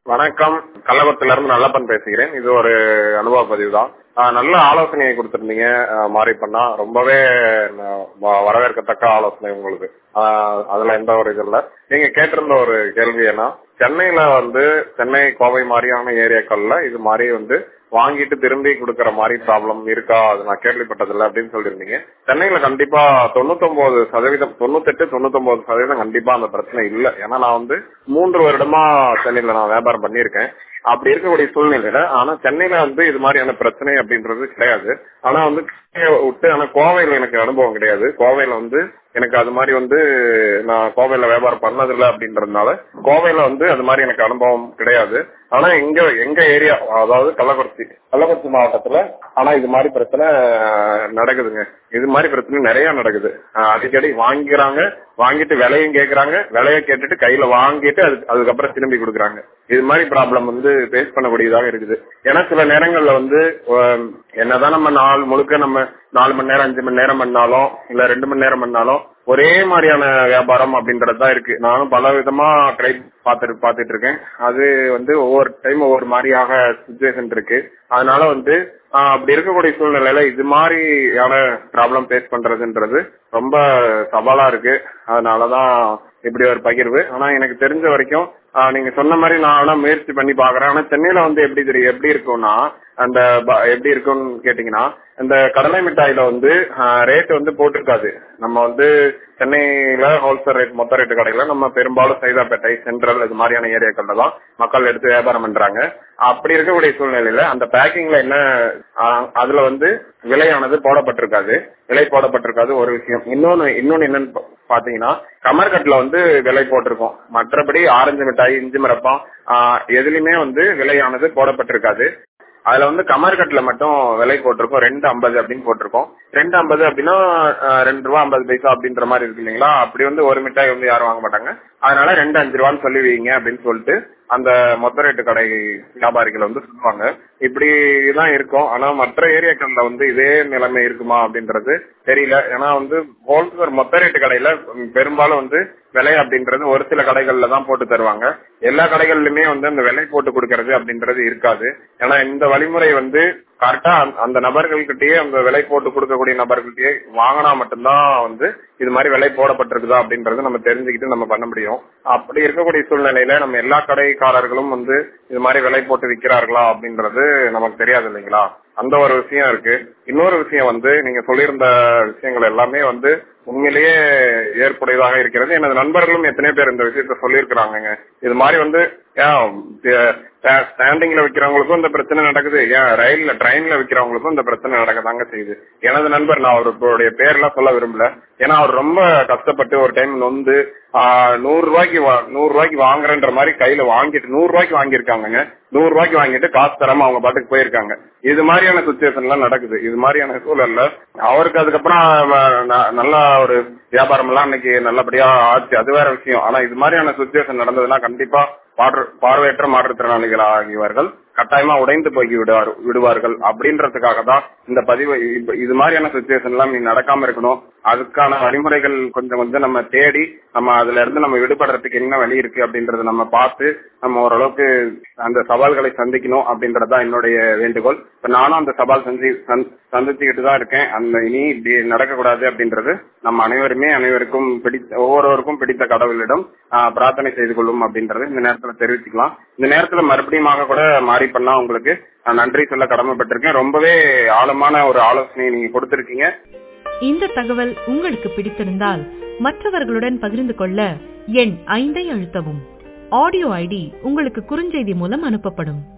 வணக்கம் கள்ளக்குளத்துல இருந்து நல்லப்பன் பேசுகிறேன் இது ஒரு அனுபவ பதிவு தான் ஆஹ் நல்ல ஆலோசனையை கொடுத்திருந்தீங்க ஆஹ் மாறி பண்ணா ரொம்பவே ந- வ- வரவேற்கத்தக்க ஆலோசனை உங்களுக்கு ஆஹ் அதுல எந்த ஒரு இது இல்ல நீங்க கேட்டிருந்த ஒரு கேள்வி என்ன சென்னையில வந்து சென்னை கோவை மாதிரியான ஏரியாக்கள்ல இது மாதிரி வந்து வாங்கிட்டு திரும்பி கொடுக்கற மாதிரி ப்ராப்ளம் இருக்கா அது நான் கேள்விப்பட்டதில்ல அப்படின்னு சொல்லியிருந்தீங்க சென்னையில கண்டிப்பா தொண்ணூத்தொன்பது சதவீதம் தொண்ணூத்தெட்டு தொண்ணூத்தொன்பது சதவீதம் கண்டிப்பா அந்த பிரச்சனை இல்ல ஏன்னா நான் வந்து மூன்று வருடமா சென்னையில நான் வியாபாரம் பண்ணியிருக்கேன் அப்படி இருக்கக்கூடிய சூழ்நிலையில ஆனா சென்னையில வந்து இது மாதிரியான பிரச்சனை அப்படின்றது கிடையாது ஆனா வந்து சென்னையை விட்டு ஆனா கோவையில எனக்கு அனுபவம் கிடையாது கோவையில வந்து எனக்கு அது மாதிரி வந்து நான் கோவையில வியாபாரம் பண்ணதில்லை அப்படின்றதுனால கோவையில வந்து அது மாதிரி எனக்கு அனுபவம் கிடையாது ஆனா எங்க எங்க ஏரியா அதாவது கள்ளக்குறிச்சி கள்ளக்குறிச்சி மாவட்டத்துல ஆனா இது மாதிரி பிரச்சனை அஹ், நடக்குதுங்க இது மாதிரி பிரச்சனை நிறைய நடக்குது அஹ், அடிக்கடி வாங்கிக்கிறாங்க வாங்கிட்டு விலையும் கேக்குறாங்க விலைய கேட்டுட்டு கையில வாங்கிட்டு அது அதுக்கப்புறம் திரும்பி கொடுக்குறாங்க இது மாதிரி ப்ராப்ளம் வந்து ஃபேஸ் பண்ணக்கூடியதாக இருக்குது ஏன்னா சில நேரங்கள்ல வந்து அஹ், என்னதான் நம்ம நாள் முழுக்க நம்ம நாலு மணி நேரம் அஞ்சு மணி நேரம் பண்ணாலும் இல்ல ரெண்டு மணி நேரம் பண்ணாலும் ஒரே மாதிரியான வியாபாரம் அப்படின்றது தான் இருக்கு நானும் பல விதமா ட்ரை பார்த்துட்டு பார்த்துட்டு இருக்கேன் அது வந்து ஒவ்வொரு டைம் ஒவ்வொரு மாதிரியாக சுச்சுவேஷன் இருக்கு அதனால வந்து ஆஹ், அப்படி இருக்கக்கூடிய சூழ்நிலையில இது மாதிரியான ப்ராப்ளம் ஃபேஸ் பண்றதுன்றது ரொம்ப சவாலா இருக்கு அதனாலதான் இப்படி ஒரு பகிர்வு ஆனா எனக்கு தெரிஞ்ச வரைக்கும் ஆஹ், நீங்க சொன்ன மாதிரி நான் ஆனா முயற்சி பண்ணி பாக்குறேன் ஆனா சென்னையில வந்து எப்படி தெரியும் எப்படி இருக்கும்னா அந்த ப- எப்படி இருக்கும்னு கேட்டீங்கன்னா இந்த கடலை மிட்டாயில வந்து ரேட் வந்து போட்டிருக்காது நம்ம வந்து சென்னையில ஹோல்சேல் ரேட் மொத்த ரேட்டு கடையில நம்ம பெரும்பாலும் சைதாப்பேட்டை சென்ட்ரல் இது மாதிரியான ஏரியாக்கள்ல தான் மக்கள் எடுத்து வியாபாரம் பண்றாங்க அப்படி இருக்கக்கூடிய சூழ்நிலையில அந்த பேக்கிங்ல என்ன ஆஹ், அதுல வந்து விலையானது போடப்பட்டிருக்காது விலை போடப்பட்டிருக்காது ஒரு விஷயம் இன்னொன்னு இன்னொன்னு என்னன்னு பா- பாத்தீங்கன்னா கமர்கட்ல வந்து விலை போட்டிருக்கோம் மற்றபடி ஆரஞ்சு மிட்டாய் இஞ்சி மிரப்பம் ஆஹ், எதுலயுமே வந்து விலையானது போடப்பட்டிருக்காது அதுல வந்து கமர்கட்ல மட்டும் விலை போட்டிருக்கோம் ரெண்டு ஐம்பது அப்படின்னு போட்டிருக்கோம் ரெண்டு ஐம்பது அப்படின்னா அஹ், ரெண்டு ரூபா ஐம்பது பைசா அப்படின்ற மாதிரி இருக்கு இல்லைங்களா அப்படி வந்து ஒரு மிட்டாய் வந்து யாரும் வாங்க மாட்டாங்க அதனால ரெண்டு அஞ்சு ரூபான்னு சொல்லி வைங்க அப்படின்னு சொல்லிட்டு அந்த மொத்த ரேட்டு கடை வியாபாரிகள் வந்து சொல்லுவாங்க இப்படிதான் இருக்கும் ஆனா மற்ற ஏரியாக்கள்ல வந்து இதே நிலைமை இருக்குமா அப்படின்றது தெரியல ஏன்னா வந்து ஹோல்சேல் மொத்த ரேட்டு கடையில ம், பெரும்பாலும் வந்து விலை அப்படின்றது ஒரு சில கடைகள்ல தான் போட்டு தருவாங்க எல்லா கடைகள்லயுமே வந்து அந்த விலை போட்டு கொடுக்கறது அப்படின்றது இருக்காது ஏன்னா இந்த வழிமுறை வந்து கரெக்டா அந்த நபர்கள்கிட்டயே அந்த விலை போட்டு கொடுக்கக்கூடிய நபர்கள்கிட்டயே வாங்கினா மட்டும்தான் வந்து இது மாதிரி விலை போடப்பட்டிருக்குதா அப்படின்றது நம்ம தெரிஞ்சுக்கிட்டு நம்ம பண்ண முடியும் அப்படி இருக்கக்கூடிய சூழ்நிலையில நம்ம எல்லா கடைக்காரர்களும் வந்து இது மாதிரி விலை போட்டு விற்கிறார்களா அப்படின்றது நமக்கு தெரியாது இல்லைங்களா அந்த ஒரு விஷயம் இருக்கு இன்னொரு விஷயம் வந்து நீங்க சொல்லியிருந்த விஷயங்கள் எல்லாமே வந்து உண்மையிலேயே ஏற்புடையதாக இருக்கிறது எனது நண்பர்களும் எத்தனை பேர் இந்த விஷயத்த சொல்லியிருக்கிறாங்க இது மாதிரி வந்து ஸ்டாண்டிங்ல விக்கிறவங்களுக்கும் இந்த பிரச்சனை நடக்குது ஏன் ரயில்ல ட்ரெயின்ல விக்கிறவங்களுக்கும் இந்த பிரச்சனை நடக்கதாங்க செய்யுது எனது நண்பர் நான் அவருடைய பேர்லாம் சொல்ல விரும்பல ஏன்னா அவர் ரொம்ப கஷ்டப்பட்டு ஒரு டைம் நொந்து ஆஹ், நூறு ரூபாய்க்கு வா- நூறு ரூபாய்க்கு வாங்குறேன்ற மாதிரி கையில வாங்கிட்டு நூறு ரூபாய்க்கு வாங்கியிருக்காங்க நூறு ரூபாய்க்கு வாங்கிட்டு காசு தராம அவங்க பாட்டுக்கு போயிருக்காங்க இது மாதிரியான சுச்சுவேஷன் எல்லாம் நடக்குது இது மாதிரியான சூழல்ல அவருக்கு அதுக்கப்புறம் வ- ந- நல்ல ஒரு வியாபாரம் எல்லாம் இன்னைக்கு நல்லபடியா ஆச்சு அது வேற விஷயம் ஆனா இது மாதிரியான சுச்சுவேஷன் நடந்ததுன்னா கண்டிப்பா பார்வை- பார்வையற்ற மாற்றுத்திறனாளிகள் ஆகியவர்கள் கட்டாயமா உடைந்து போய் விடுவார் விடுவார்கள் அப்படின்றதுக்காக தான் இந்த பதிவு இப்ப இது மாதிரியான சுச்சுவேஷன் எல்லாம் நீ நடக்காம இருக்கணும் அதுக்கான வழிமுறைகள் கொஞ்சம் கொஞ்சம் நம்ம தேடி நம்ம அதுல இருந்து நம்ம விடுபடுறதுக்கு என்ன வழி இருக்கு அப்படின்றத நம்ம பார்த்து நம்ம ஓரளவுக்கு அந்த சவால்களை சந்திக்கணும் அப்படின்றதுதான் என்னுடைய வேண்டுகோள் இப்ப நானும் அந்த சவால் செஞ்சு சந்- சந்திச்சுக்கிட்டு தான் இருக்கேன் அந்த இனி இப்படி நடக்கக்கூடாது அப்படின்றது நம்ம அனைவருமே அனைவருக்கும் பிடித்த ஒவ்வொருவருக்கும் பிடித்த கடவுளிடம் ஆஹ், பிரார்த்தனை செய்து கொள்ளும் அப்படின்றது இந்த நேரத்துல தெரிவிச்சுக்கலாம் இந்த நேரத்துல மறுபடியும் கூட மாறி பண்ணா உங்களுக்கு நான் நன்றி சொல்ல கடமைப்பட்டிருக்கேன் ரொம்பவே ஆழமான ஒரு ஆலோசனையை நீங்க கொடுத்திருக்கீங்க இந்த தகவல் உங்களுக்கு பிடித்திருந்தால் மற்றவர்களுடன் பகிர்ந்து கொள்ள எண் ஐந்தை அழுத்தவும் ஆடியோ ஐடி உங்களுக்கு குறுஞ்செய்தி மூலம் அனுப்பப்படும்